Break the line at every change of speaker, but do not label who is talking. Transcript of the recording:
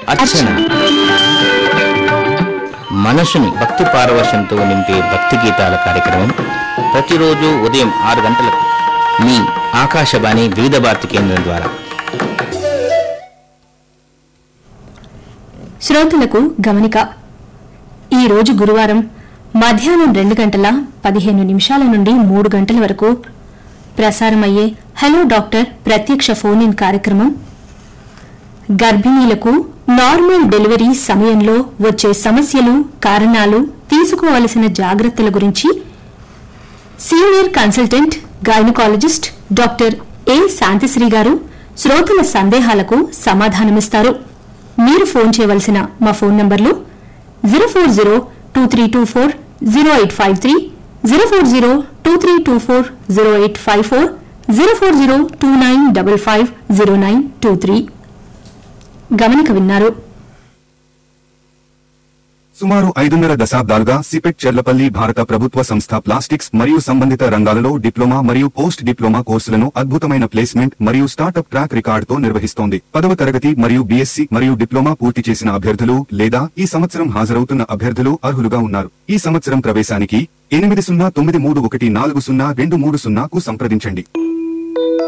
అర్చన మనసుని భక్తి పారవశంతో నింపే భక్తి గీతాల కార్యక్రమం ప్రతిరోజు ఉదయం ఆరు గంటలకు మీ ఆకాశవాణి వివిధ భారతి కేంద్రం ద్వారా
శ్రోతలకు గమనిక ఈ రోజు గురువారం మధ్యాహ్నం రెండు గంటల పదిహేను నిమిషాల నుండి మూడు గంటల వరకు ప్రసారమయ్యే హలో డాక్టర్ ప్రత్యక్ష ఫోన్ ఇన్ కార్యక్రమం గర్భిణీలకు నార్మల్ డెలివరీ సమయంలో వచ్చే సమస్యలు కారణాలు తీసుకోవలసిన జాగ్రత్తల గురించి senior consultant gynaecologist doctor A Shanthisri గారు శ్రోతల సందేహాలకు సమాధానమిస్తారు మీరు ఫోన్ చేయవలసిన మా ఫోన్ నంబర్లు zero four zero two three two four zero eight five three zero four zero two three two four zero eight five four zero four zero two nine double five zero nine two three గమనిక విన్నారు
సుమారు ఐదున్నర దశాబ్దాలుగా CIPET Cherlapally భారత ప్రభుత్వ సంస్థ plastics మరియు సంబంధిత రంగాలలో డిప్లొమా మరియు పోస్ట్ డిప్లొమా కోర్సులను అద్భుతమైన ప్లేస్మెంట్ మరియు స్టార్టప్ ట్రాక్ రికార్డుతో నిర్వహిస్తోంది పదవ తరగతి మరియు బీఎస్సీ మరియు డిప్లొమా పూర్తి చేసిన అభ్యర్థులు లేదా ఈ సంవత్సరం హాజరవుతున్న అభ్యర్థులు అర్హులుగా ఉన్నారు ఈ సంవత్సరం ప్రవేశానికి ఎనిమిది సున్నా తొమ్మిది మూడు ఒకటి నాలుగు సున్నా రెండు మూడు సున్నాకు సంప్రదించండి